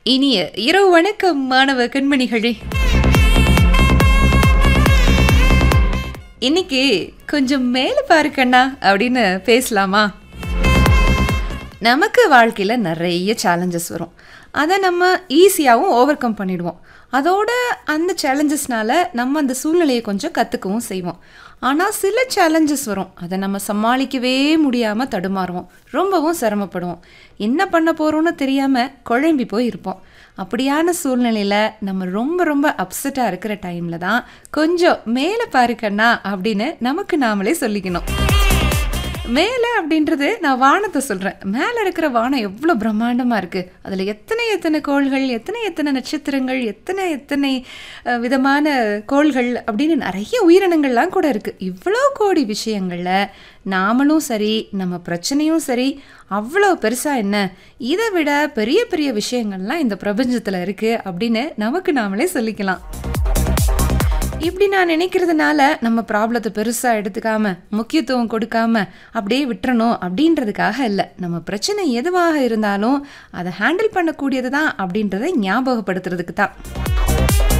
இனிய இரவு வணக்கம் மாணவ கண்மணிகளே இன்னைக்கு கொஞ்சம் மேலே பாரு கண்ணா அப்படின்னு பேசலாமா நமக்கு வாழ்க்கையில் நிறைய சேலஞ்சஸ் வரும் அதை நம்ம ஈஸியாகவும் ஓவர் கம் பண்ணிடுவோம் அதோட அந்த சேலஞ்சஸ்னால நம்ம அந்த சூழ்நிலையை கொஞ்சம் கற்றுக்கவும் செய்வோம் ஆனால் சில சேலஞ்சஸ் வரும் அதை நம்ம சமாளிக்கவே முடியாமல் தடுமாறுவோம் ரொம்பவும் சிரமப்படுவோம் என்ன பண்ண போகிறோன்னு தெரியாமல் குழம்பி போய் இருப்போம் அப்படியான சூழ்நிலையில் நம்ம ரொம்ப ரொம்ப அப்செட்டாக இருக்கிற டைமில் தான் கொஞ்சம் மேலே பாரு கண்ணா அப்படின்னு நமக்கு நாமளே சொல்லிக்கணும் மேலே அப்படின்றது நான் வானத்தை சொல்கிறேன் மேலே இருக்கிற வானம் எவ்வளோ பிரம்மாண்டமாக இருக்குது அதில் எத்தனை எத்தனை கோள்கள் எத்தனை எத்தனை நட்சத்திரங்கள் எத்தனை எத்தனை அஹ், விதமான கோள்கள் அப்படின்னு நிறைய உயிரினங்கள்லாம் கூட இருக்குது இவ்வளோ கோடி விஷயங்களில் நாமளும் சரி நம்ம பிரச்சனையும் சரி அவ்வளோ பெருசாக என்ன இதை விட பெரிய பெரிய விஷயங்கள்லாம் இந்த பிரபஞ்சத்தில் இருக்குது அப்படின்னு நமக்கு நாமளே சொல்லிக்கலாம் இப்படி நான் நினைக்கிறதுனால நம்ம ப்ராப்ளத்தை பெருசாக எடுத்துக்காம முக்கியத்துவம் கொடுக்காம அப்படியே விட்டுறணும் அப்படின்றதுக்காக இல்லை நம்ம பிரச்சனை எதுவாக இருந்தாலும் அதை ஹேண்டில் பண்ணக்கூடியது தான் அப்படின்றத ஞாபகப்படுத்துறதுக்கு தான்